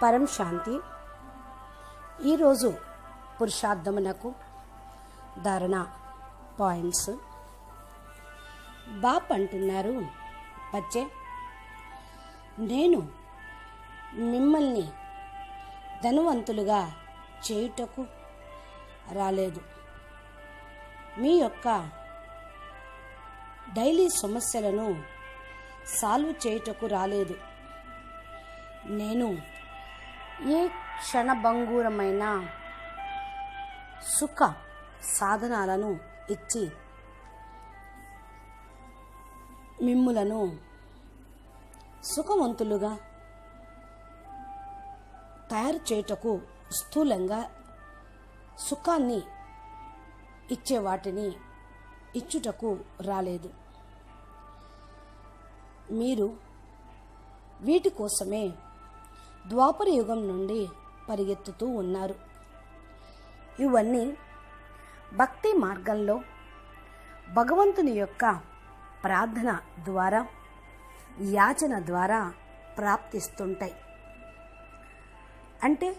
పరం శాంతి ఈరోజు పురుషార్థమునకు ధారణ పాయింట్స్ బాప్ అంటున్నారు బచ్చే నేను మిమ్మల్ని ధనవంతులుగా చేయుటకు రాలేదు మీ యొక్క డైలీ సమస్యలను సాల్వ్ చేయుటకు రాలేదు నేను ఏ క్షణభంగూరమైన సుఖ సాధనాలను ఇచ్చి మిమ్ములను సుఖవంతులుగా తయారు చేయుటకు స్థూలంగా సుఖాన్ని ఇచ్చే వాటిని ఇచ్చుటకు రాలేదు మీరు వీటి కోసమే ద్వాపర యుగం నుండి పరిగెత్తుతూ ఉన్నారు ఇవన్నీ భక్తి మార్గంలో భగవంతుని యొక్క ప్రార్థన ద్వారా యాచన ద్వారా ప్రాప్తిస్తుంటాయి అంటే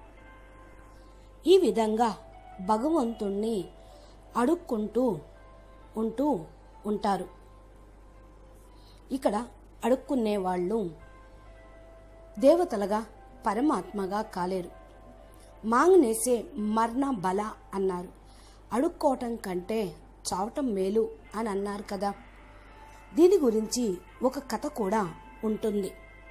ఈ విధంగా భగవంతుణ్ణి అడుక్కుంటూ ఉంటూ ఉంటారు ఇక్కడ అడుక్కునే వాళ్ళు దేవతలుగా పరమాత్మగా కాలేరు మాంగ్నేసే మరణ బల అన్నారు అడుక్కోవటం కంటే చావటం మేలు అని అన్నారు కదా దీని గురించి ఒక కథ కూడా ఉంటుంది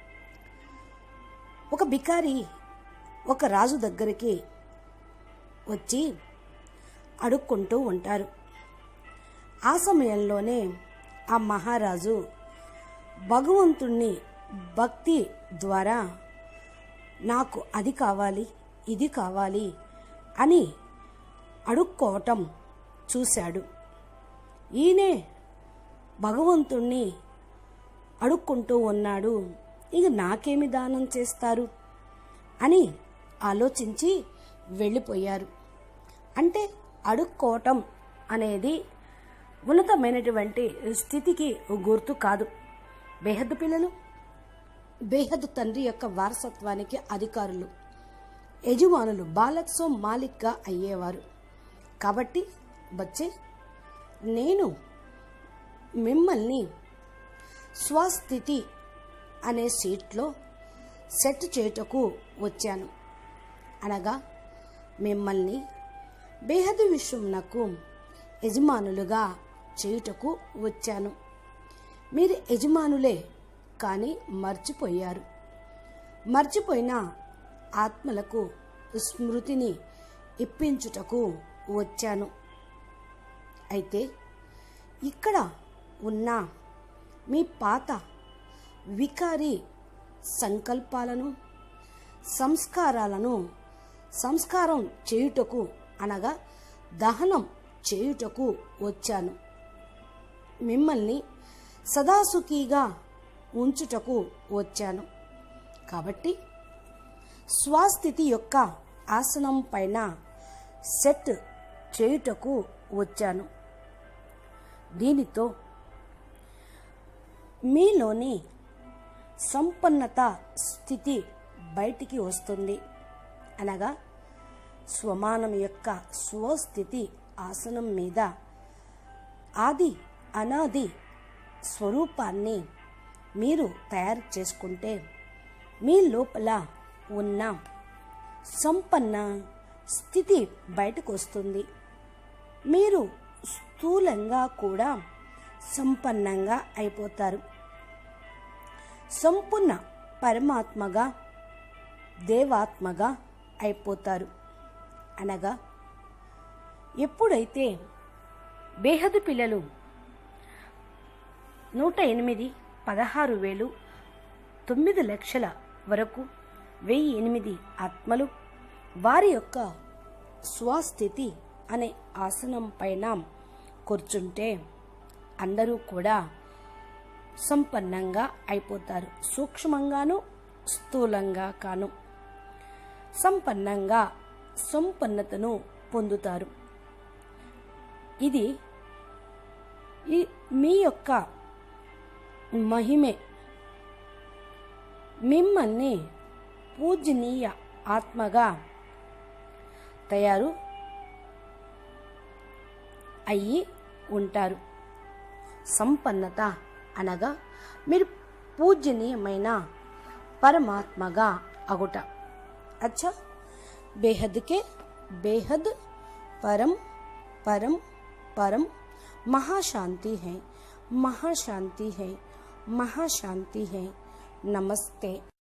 ఒక బికారి ఒక రాజు దగ్గరికి వచ్చి అడుక్కుంటూ ఉంటారు ఆ సమయంలోనే ఆ మహారాజు భగవంతుణ్ణి భక్తి ద్వారా నాకు అది కావాలి ఇది కావాలి అని అడుక్కోవటం చూశాడు ఈయనే భగవంతుణ్ణి అడుక్కుంటూ ఉన్నాడు ఇక నాకేమి దానం చేస్తారు అని ఆలోచించి వెళ్ళిపోయారు అంటే అడుక్కోవటం అనేది ఉన్నతమైనటువంటి స్థితికి గుర్తు కాదు బేహద్దు పిల్లలు బేహద్దు తండ్రి యొక్క వారసత్వానికి అధికారులు యజమానులు బాలక్సో మాలిక్గా అయ్యేవారు కాబట్టి బచ్చే నేను మిమ్మల్ని స్వస్థితి అనే సీట్లో సెట్ చేయుటకు వచ్చాను అనగా మిమ్మల్ని బేహదు విశ్వంనకు యజమానులుగా చేయుటకు వచ్చాను మీరు యజమానులే కానీ మర్చిపోయారు మర్చిపోయిన ఆత్మలకు స్మృతిని ఇప్పించుటకు వచ్చాను అయితే ఇక్కడ ఉన్న మీ పాత వికారి సంకల్పాలను సంస్కారాలను సంస్కారం చేయుటకు అనగా దహనం చేయుటకు వచ్చాను మిమ్మల్ని సదాసుఖీగా ఉంచుటకు వచ్చాను కాబట్టి స్వాస్థితి యొక్క ఆసనం పైన సెట్ చేయుటకు వచ్చాను దీనితో మీలోని సంపన్నత స్థితి బయటికి వస్తుంది అనగా స్వమానం యొక్క స్వస్థితి ఆసనం మీద ఆది అనాది స్వరూపాన్ని మీరు తయారు చేసుకుంటే మీ లోపల ఉన్న సంపన్న స్థితి బయటకు వస్తుంది మీరు స్థూలంగా కూడా సంపన్నంగా అయిపోతారు సంపూర్ణ పరమాత్మగా దేవాత్మగా అయిపోతారు అనగా ఎప్పుడైతే బేహదు పిల్లలు నూట ఎనిమిది పదహారు వేలు తొమ్మిది లక్షల వరకు వెయ్యి ఎనిమిది ఆత్మలు వారి యొక్క స్వస్థితి అనే ఆసనం పైన కూర్చుంటే అందరూ కూడా సంపన్నంగా అయిపోతారు సూక్ష్మంగాను స్థూలంగా కాను సంపన్నంగా సంపన్నతను పొందుతారు ఇది ఈ మీ యొక్క మహిమే మిమ్మల్ని పూజనీయ ఆత్మగా తయారు అయ్యి ఉంటారు సంపన్నత అనగా మీరు పూజనీయమైన పరమాత్మగా అగుట अच्छा बेहद के बेहद परम परम परम महाशांति है महाशांति है महाशांति है नमस्ते